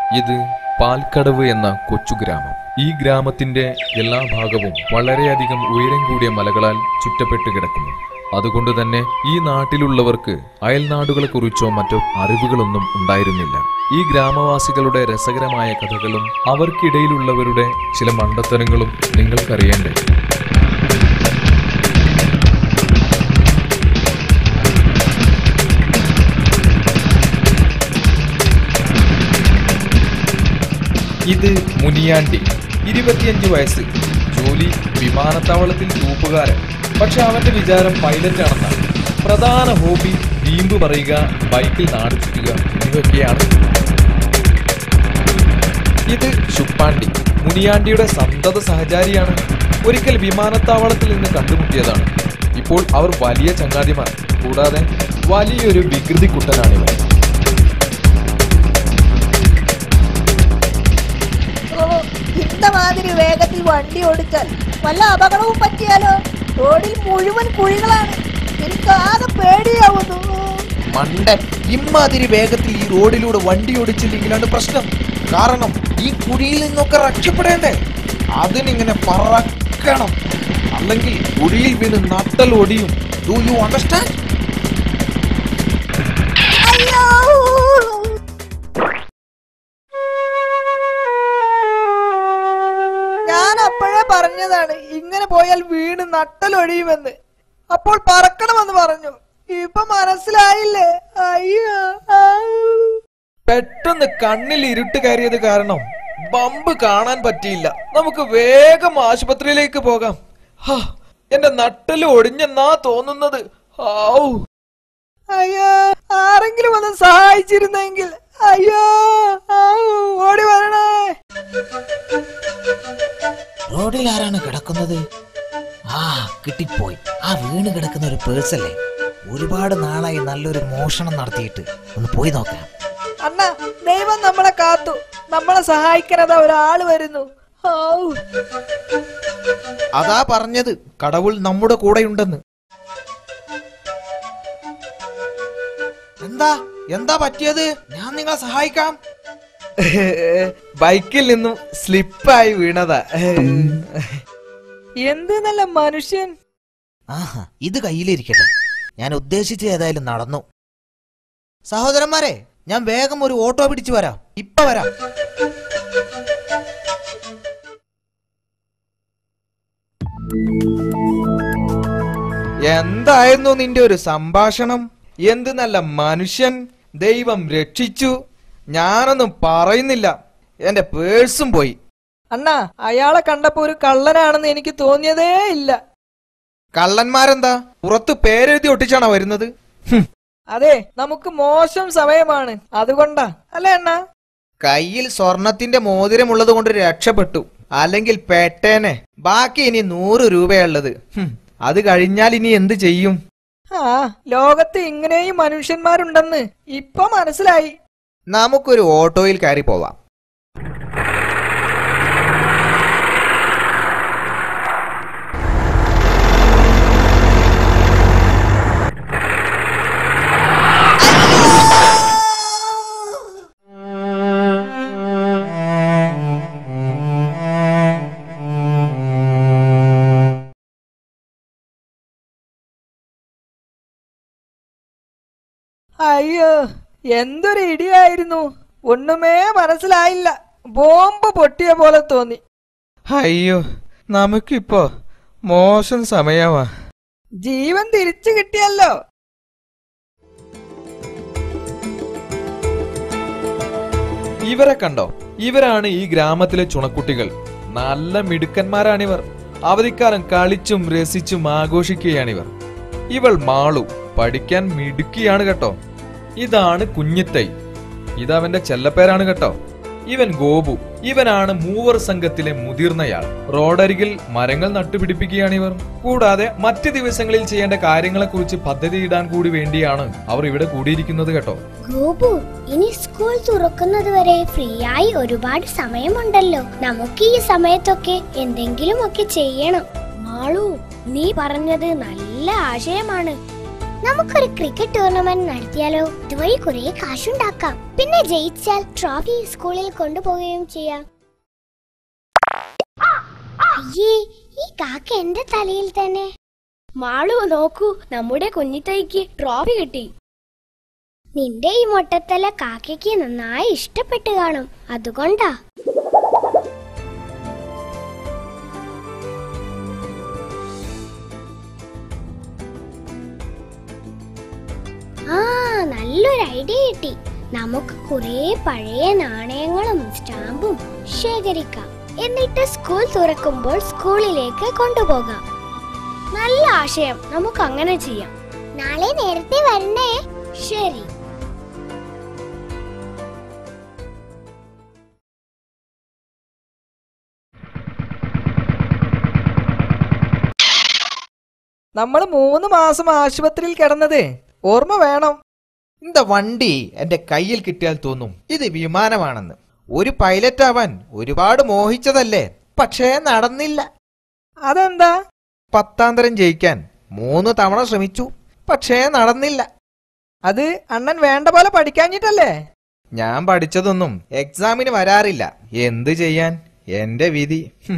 ഇത് പാൽക്കടവ് എന്ന കൊച്ചു ഗ്രാമം ഈ ഗ്രാമത്തിന്റെ എല്ലാ ഭാഗവും വളരെയധികം ഉയരം കൂടിയ മലകളാൽ ചുറ്റപ്പെട്ട് കിടക്കുന്നു അതുകൊണ്ട് തന്നെ ഈ നാട്ടിലുള്ളവർക്ക് അയൽനാടുകളെ കുറിച്ചോ മറ്റോ അറിവുകളൊന്നും ഉണ്ടായിരുന്നില്ല ഈ ഗ്രാമവാസികളുടെ രസകരമായ കഥകളും അവർക്കിടയിലുള്ളവരുടെ ചില മണ്ടത്തരങ്ങളും നിങ്ങൾക്കറിയണ്ടേ ഇത് മുനിയാണ്ടി ഇരുപത്തിയഞ്ച് വയസ്സ് ജോലി വിമാനത്താവളത്തിൽ തൂപ്പുകാരൻ പക്ഷെ അവന്റെ വിചാരം പൈലറ്റ് ആണെന്നാണ് പ്രധാന ഹോബി വീമ്പ് പറയുക ബൈക്കിൽ നാട് ചുറ്റുക എന്നിവയൊക്കെയാണ് ഇത് ശുപ്പാണ്ടി മുനിയാണ്ടിയുടെ സന്തത സഹചാരിയാണ് ഒരിക്കൽ വിമാനത്താവളത്തിൽ നിന്ന് കണ്ടുമുട്ടിയതാണ് ഇപ്പോൾ അവർ വലിയ ചങ്ങാതിമാർ കൂടാതെ വലിയൊരു വികൃതി കുട്ടനാണിവർ ഓ ഇന്ന മാതിരി വേഗത്തിൽ വണ്ടി ഓടിച്ചാൽ വല്ല അപകടവും പറ്റിയാലോ റോഡിൽ മുഴുവൻ കുഴികളാണ് എനിക്ക് ആകെ പേടിയാവുന്നു മണ്ടൻ ഇമ്മാതിരി വേഗത്തിൽ ഈ റോഡിലൂടെ വണ്ടി ഓടിച്ചില്ലെങ്കിലാണ് പ്രശ്നം കാരണം ഈ കുഴിയിൽ നിന്നൊക്കെ രക്ഷപ്പെടേണ്ടേ അതിനിങ്ങനെ പറക്കണം അല്ലെങ്കിൽ കുഴിയിൽ വീണ് നട്ടൽ ഒടിയും ഡു യു അണ്ടർസ്റ്റാൻഡ് അയ്യോ ഞാൻ അപ്പോഴേ പറഞ്ഞതാണ് ഇങ്ങനെ പോയാൽ വീണ് നട്ടലൊഴിയുമെന്ന് അപ്പോൾ പറക്കണമെന്ന് പറഞ്ഞു ഇപ്പൊ മനസ്സിലായില്ലേ അയ്യോ ആ. പെട്ടെന്ന് കണ്ണിൽ ഇരുട്ട് കയറിയത് കാരണം ബമ്പ് കാണാൻ പറ്റിയില്ല നമുക്ക് വേഗം ആശുപത്രിയിലേക്ക് പോകാം ഹാ, എന്റെ നട്ടല് ഒടിഞ്ഞെന്നാ തോന്നുന്നത് ഔ അയ്യോ ആരെങ്കിലും ഒന്ന് സഹായിച്ചിരുന്നെങ്കിൽ അയ്യോ ആ, ഓടി വരണേ റോഡിൽ ആരാണ് കിടക്കുന്നത് ആ കിട്ടിപ്പോയി ആ വീണ് കിടക്കുന്ന ഒരു പേഴ്സല്ലേ ഒരുപാട് നാളായി നല്ലൊരു മോഷണം നടത്തിയിട്ട് ഒന്ന് പോയി നോക്കാം അണ്ണ ദൈവം നമ്മളെ കാത്തു നമ്മളെ സഹായിക്കാനതാ ഒരാള് വരുന്നു ഔ അതാ പറഞ്ഞത് കടവുൾ നമ്മുടെ കൂടെയുണ്ടെന്ന് എന്താ എന്താ പറ്റിയത് ഞാൻ നിങ്ങളെ സഹായിക്കാം ബൈക്കിൽ നിന്നും സ്ലിപ്പായി വീണതാ എന്ത് നല്ല മനുഷ്യൻ ആഹാ ഇത് കയ്യിലിരിക്കട്ടെ ഞാൻ ഉദ്ദേശിച്ച ഏതായാലും നടന്നു സഹോദരന്മാരെ ഞാൻ വേഗം ഒരു ഓട്ടോ പിടിച്ചു വരാം ഇപ്പൊ വരാം എന്തായിരുന്നു നിന്റെ ഒരു സംഭാഷണം എന്ത് നല്ല മനുഷ്യൻ ദൈവം രക്ഷിച്ചു ഞാനൊന്നും പറയുന്നില്ല എന്റെ പേഴ്സും പോയി അണ്ണാ അയാളെ കണ്ടപ്പോ ഒരു കള്ളനാണെന്ന് എനിക്ക് തോന്നിയതേ ഇല്ല കള്ളന്മാരെന്താ പുറത്ത് പേരെഴുതി ഒട്ടിച്ചാണോ വരുന്നത് ഹും, അതെ നമുക്ക് മോശം സമയമാണ് അതുകൊണ്ടാ അല്ലേ അണ്ണാ കയ്യിൽ സ്വർണത്തിന്റെ മോതിരമുള്ളത് കൊണ്ട് രക്ഷപ്പെട്ടു അല്ലെങ്കിൽ പെട്ടേനെ ബാക്കി ഇനി നൂറ് രൂപയുള്ളത് ഹും, അത് കഴിഞ്ഞാൽ ഇനി എന്ത് ചെയ്യും ആ ലോകത്ത് ഇങ്ങനെയും മനുഷ്യന്മാരുണ്ടെന്ന് ഇപ്പൊ മനസ്സിലായി നമുക്കൊരു ഓട്ടോയിൽ കയറി പോവാം അയ്യോ എന്തൊരു ഇടിയായിരുന്നു ഒന്നുമേ മനസ്സിലായില്ല ബോംബ് പൊട്ടിയ പോലെ തോന്നി അയ്യോ നമുക്കിപ്പോ മോശം സമയമാ ജീവൻ തിരിച്ചു കിട്ടിയല്ലോ ഇവരെ കണ്ടോ ഇവരാണ് ഈ ഗ്രാമത്തിലെ ചുണക്കുട്ടികൾ നല്ല മിടുക്കന്മാരാണിവർ അവധിക്കാലം കളിച്ചും രസിച്ചും ആഘോഷിക്കുകയാണിവർ ഇവൾ മാളു പഠിക്കാൻ മിടുക്കിയാണ് കേട്ടോ ഇതാണ് കുഞ്ഞിത്തൈ ഇതവന്റെ ചെല്ലപ്പേരാണ് കേട്ടോ ഇവൻ ഗോപു ഇവനാണ് മൂവർ സംഘത്തിലെ മുതിർന്നയാൾ റോഡരികിൽ മരങ്ങൾ നട്ടുപിടിപ്പിക്കുകയാണിവർ കൂടാതെ മറ്റ് ദിവസങ്ങളിൽ ചെയ്യേണ്ട കാര്യങ്ങളെക്കുറിച്ച് പദ്ധതിയിടാൻ കൂടി വേണ്ടിയാണ് അവർ ഇവിടെ കൂടിയിരിക്കുന്നത് കേട്ടോ ഗോപു ഇനി സ്കൂൾ തുറക്കുന്നത് വരെ ഫ്രീ ആയി ഒരുപാട് സമയമുണ്ടല്ലോ നമുക്ക് ഈ സമയത്തൊക്കെ എന്തെങ്കിലും ഒക്കെ ചെയ്യണം മാളു നീ പറഞ്ഞത് നല്ല ആശയമാണ് നമുക്കൊരു ക്രിക്കറ്റ് ടൂർണമെന്റ് നടത്തിയാലോ ഇതുവഴി കുറെ കാശുണ്ടാക്കാം പിന്നെ ജയിച്ചാൽ ട്രോഫി സ്കൂളിൽ കൊണ്ടുപോവുകയും ചെയ്യാം അയ്യേ ഈ കാക്ക എന്റെ തലയിൽ തന്നെ മാളു നോക്കൂ നമ്മുടെ കുഞ്ഞിത്തൈക്ക് ട്രോഫി കിട്ടി നിന്റെ ഈ മൊട്ടത്തല കാക്കയ്ക്ക് നന്നായി ഇഷ്ടപ്പെട്ട് കാണും അതുകൊണ്ടാ ആ നല്ലൊരു ഐഡിയ കിട്ടി നമുക്ക് കുറെ പഴയ നാണയങ്ങളും സ്റ്റാമ്പും ശേഖരിക്കാം എന്നിട്ട് സ്കൂൾ തുറക്കുമ്പോൾ സ്കൂളിലേക്ക് കൊണ്ടുപോകാം നല്ല ആശയം നമുക്ക് അങ്ങനെ ചെയ്യാം നാളെ നേരത്തെ വരണേ ശരി നമ്മൾ മൂന്ന് മാസം ആശുപത്രിയിൽ കിടന്നത് ഓർമ്മ വേണം இந்த വണ്ടി എന്റെ കയ്യിൽ കിട്ടിയാൽ തോന്നും ഇത് വിമാനമാണെന്ന് ഒരു പൈലറ്റ് ആവാൻ ഒരുപാട് മോഹിച്ചതല്ലേ പക്ഷേ നടന്നില്ല അതെന്താ പത്താന്തരം ജയിക്കാൻ മൂന്ന് തവണ ശ്രമിച്ചു പക്ഷേ നടന്നില്ല അത് അണ്ണൻ വേണ്ട പോലെ പഠിക്കാഞ്ഞിട്ടല്ലേ ഞാൻ പഠിച്ചതൊന്നും എക്സാമിന് വരാറില്ല എന്ത് ചെയ്യാൻ എന്റെ വിധി ഹും.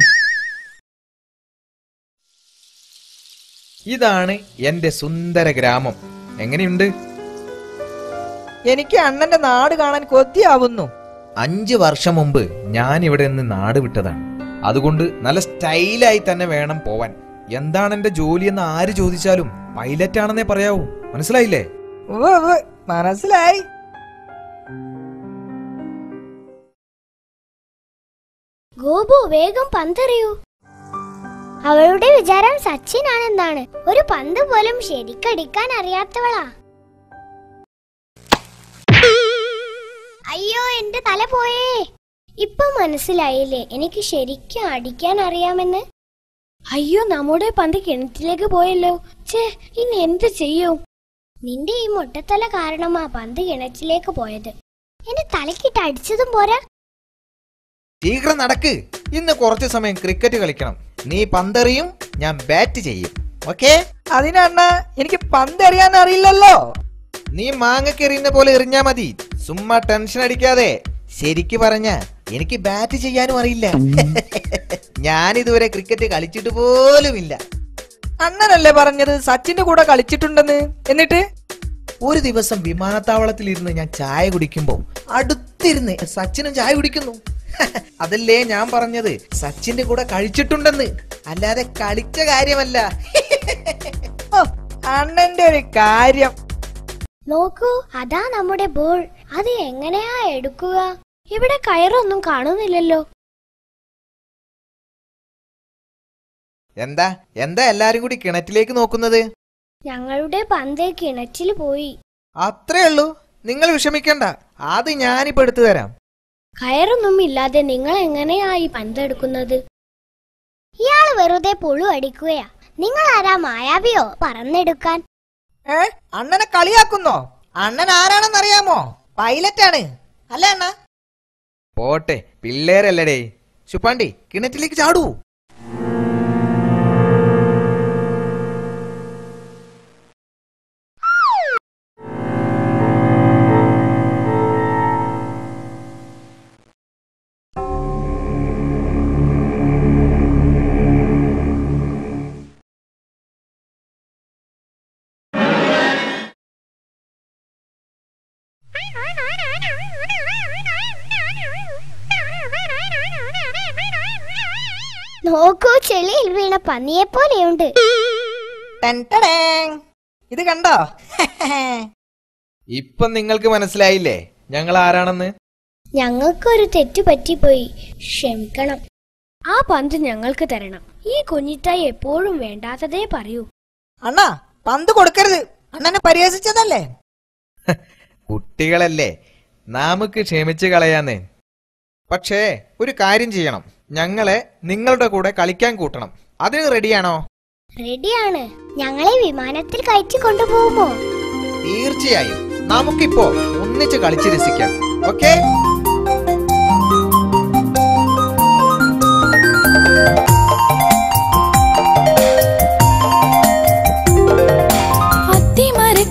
ഇതാണ് എന്റെ സുന്ദര ഗ്രാമം എങ്ങനെയുണ്ട് എനിക്ക് അണ്ണന്റെ നാട് കാണാൻ കൊതിയാവുന്നു അഞ്ച് വർഷം മുമ്പ് ഞാൻ ഇവിടെ നിന്ന് നാട് വിട്ടതാണ് അതുകൊണ്ട് നല്ല സ്റ്റൈലായി തന്നെ വേണം പോവാൻ എന്താണ് എന്റെ ജോലി എന്ന് ആര് ചോദിച്ചാലും പൈലറ്റ് ആണെന്നേ പറയാവൂ മനസ്സിലായില്ലേ ഉവ്വ് ഉവ്വ്, മനസ്സിലായി ഗോപു വേഗം പന്തെറിയൂ അവളുടെ വിചാരം സച്ചിൻ ആണെന്നാണ് ഒരു പന്ത് പോലും ശരിക്കടിക്കാൻ അറിയാത്തവളാ അയ്യോ എന്റെ തല പോയേ ഇപ്പൊ മനസ്സിലായില്ലേ എനിക്ക് ശരിക്കും അടിക്കാൻ അറിയാമെന്ന് അയ്യോ നമ്മുടെ പന്ത് കിണറ്റിലേക്ക് പോയല്ലോ ഛേ ഇനി എന്ത് ചെയ്യും നിന്റെ ഈ മുട്ടത്തല കാരണമാ പന്ത് കിണറ്റിലേക്ക് പോയത് എന്റെ തലക്കിട്ട് അടിച്ചതും പോരാ ശീഘ്രം നടക്ക് ഇന്ന് കുറച്ച് സമയം ക്രിക്കറ്റ് കളിക്കണം നീ പന്തെറിയും ഞാൻ ബാറ്റ് ചെയ്യും ഓക്കേ അതിനണ്ണ എനിക്ക് പന്തെറിയാൻ അറിയില്ലല്ലോ നീ മാങ്ങക്കെറിയുന്ന പോലെ എറിഞ്ഞാ മതി സുമ്മാ ടെൻഷൻ അടിക്കാതെ ശരിക്ക് പറഞ്ഞ എനിക്ക് ബാറ്റ് ചെയ്യാനും അറിയില്ല ഞാൻ ഇതുവരെ ക്രിക്കറ്റ് കളിച്ചിട്ട് പോലുമില്ല അണ്ണനല്ലേ പറഞ്ഞത് സച്ചിന്റെ കൂടെ കളിച്ചിട്ടുണ്ടെന്ന് എന്നിട്ട് ഒരു ദിവസം വിമാനത്താവളത്തിൽ ഇരുന്ന് ഞാൻ ചായ കുടിക്കുമ്പോ അടുത്തിരുന്ന് സച്ചിനും ചായ കുടിക്കുന്നു അതല്ലേ ഞാൻ പറഞ്ഞത് സച്ചിന്റെ കൂടെ കഴിച്ചിട്ടുണ്ടെന്ന് അല്ലാതെ കളിച്ച കാര്യമല്ല ഓ, അണ്ണന്റെ ഒരു കാര്യം നോക്കൂ അതാ നമ്മുടെ ബോൾ അത് എങ്ങനെയാ എടുക്കുക ഇവിടെ കയറൊന്നും കാണുന്നില്ലല്ലോ എന്താ എന്താ എല്ലാരും കൂടി കിണറ്റിലേക്ക് നോക്കുന്നത് ഞങ്ങളുടെ പന്ത് കിണറ്റിൽ പോയി അത്രേ ഉള്ളൂ നിങ്ങൾ വിഷമിക്കണ്ട അത് ഞാനിപ്പോ എടുത്തു തരാം കയറൊന്നും ഇല്ലാതെ നിങ്ങൾ എങ്ങനെയാ ഈ പന്തെടുക്കുന്നത് ഇയാള് വെറുതെ പുഴു അടിക്കുകയാ നിങ്ങൾ ആരാ മായാവിയോ പറന്നെടുക്കാൻ ഏ അണ്ണനെ കളിയാക്കുന്നോ അണ്ണൻ ആരാണെന്നറിയാമോ പൈലറ്റ് ആണ് അല്ലേ അണ്ണ പോട്ടെ പിള്ളേരല്ലടേ ശുപ്പാണ്ടി കിണറ്റിലേക്ക് ചാടൂ നോക്കൂ ചെളിയിൽ വീണ പന്നിയെ പോലെയുണ്ട് ടെൻ ടടേങ്. ഇത് കണ്ടോ ഇപ്പം നിങ്ങൾക്ക് മനസ്സിലായില്ലേ ഞങ്ങൾ ആരാണെന്ന് ഞങ്ങൾക്കൊരു തെറ്റു പറ്റിപ്പോയി ക്ഷമിക്കണം ആ പന്ത് ഞങ്ങൾക്ക് തരണം ഈ കുഞ്ഞിത്തായി എപ്പോഴും വേണ്ടാത്തതേ പറയൂ അണ്ണാ പന്ത് കൊടുക്കരുത് അണ്ണനെ പരിഹസിച്ചതല്ലേ കുട്ടികളല്ലേ നമുക്ക് ക്ഷമിച്ച് കളയാന്നേ പക്ഷേ ഒരു കാര്യം ചെയ്യണം ഞങ്ങളെ നിങ്ങളുടെ കൂടെ കളിക്കാൻ കൂട്ടണം അതിന് റെഡിയാണോ റെഡിയാണ് ഞങ്ങളെ വിമാനത്തിൽ കയറ്റി കൊണ്ടുപോകുമോ തീർച്ചയായും നമുക്കിപ്പോ ഒന്നിച്ച് കളിച്ച് രസിക്കാം ഓക്കേ അത്തിമര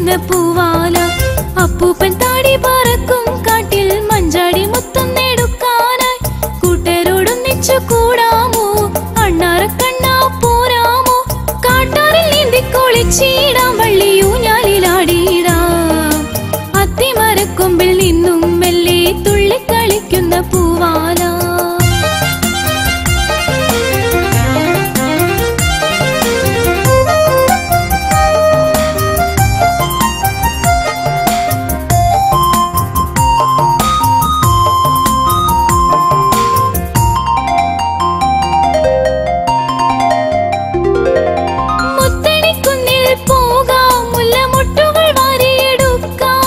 കളിക്കുന്ന പൂവാല അപ്പൂപ്പൻ താടി പറക്കും കാട്ടിൽ മഞ്ചാടി മുത്തം നേടുക്കാനായി കൂട്ടരോടൊന്നിച്ചു കൂടാമോ അണ്ണാറ കണ്ണാ പോരാമോ കാട്ടാറിൽ നീന്തി കുളിച്ചിടാം വള്ളിയൂഞ്ഞാലിലാടിയിടാം അത്തിമരക്കൊമ്പിൽ നിന്നും മെല്ലെ തുള്ളിക്കളിക്കുന്ന പൂവാല മുത്തണിക്കുന്നിൽ പോകാം മുല്ലമൊട്ടുകൾ വാരിയെടുക്കാം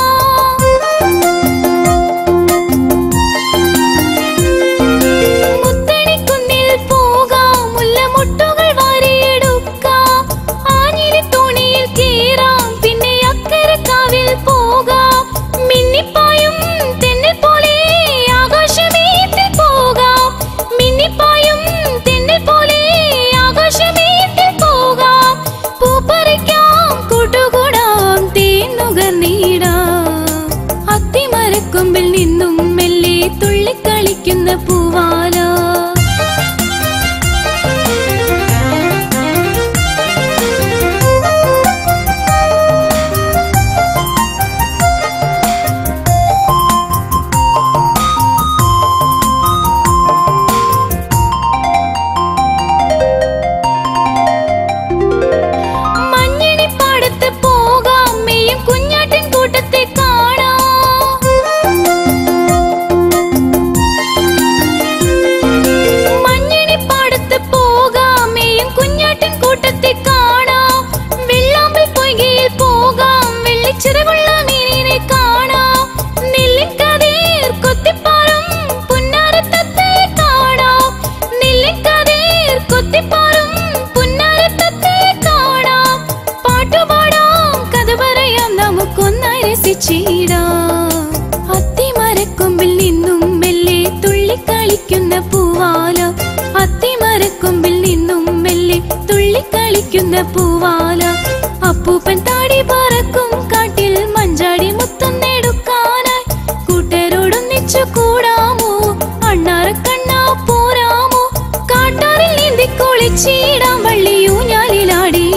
മുത്തണിക്കുന്നിൽ പോകാം മുല്ലമൊട്ടുകൾ വാരിയെടുക്കാം ആഞ്ഞിലി തോണിയിൽ കേറാം പിന്നെ അക്കരെ കാവിൽ പോകാം മിന്നിപ്പായും തെന്നൽ പോലെ ആകാശമേത്തിൽ പോകാം മിന്നിപ്പായും തെന്നൽ പോലെ ആകാശമേത്തിൽ പോകാം പൂപ്പറിക്കാം കൂട്ടുകൂടാം തേന്നുകർന്നീടാം അത്തിമരക്കൊമ്പിൽ നിന്നും മെല്ലെ തുള്ളിക്കളിക്കുന്ന പൂവാല മഞ്ഞണിപ്പാടത്ത് പോകാം മെയ്യും കുഞ്ഞാട്ടിൻ കൂട്ടത്തെ കാണാം മഞ്ഞണിപ്പാടത്ത് പോകാം മെയ്യും കുഞ്ഞാട്ടിൻ കൂട്ടത്തെ കാണാം വെള്ളാമ്പൽ പൊയ്കയിൽ പോകാം വെള്ളിച്ചിറകുള്ള മീനിനെ കാണാം നെല്ലിക്കതീർ കൊത്തിപ്പാറും പുന്നാരത്തത്തയെ കാണാം നെല്ലിക്കതീർ കൊത്തിപ്പാറും പുന്നാരത്തത്തയെ കാണാം പാട്ടുപാടാം കഥ പറയാം നമുക്കൊന്നായി രസിച്ചിടാം അത്തിമരക്കൊമ്പിൽ നിന്നും മെല്ലെ തുള്ളിക്കളിക്കുന്ന പൂവാല അത്തിമരക്കൊമ്പിൽ നിന്നും മെല്ലെ തുള്ളിക്കളിക്കുന്ന പൂവാല അപ്പൂപ്പൻ താടി പറക്കും കാട്ടിൽ മഞ്ചാടി മുത്തം നേടുക്കാനായി കൂട്ടരോടൊന്നിച്ചു കൂടാമോ അണ്ണാറ കണ്ണാ പോരാമോ കാട്ടാറിൽ നീന്തി കുളിച്ചിടാം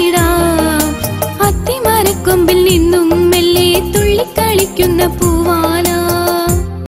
വള്ളിയൂഞ്ഞാലിലാടിയിടാം അത്തിമരക്കൊമ്പിൽ നിന്നും മെല്ലെ തുള്ളിക്കളിക്കുന്ന പൂവാല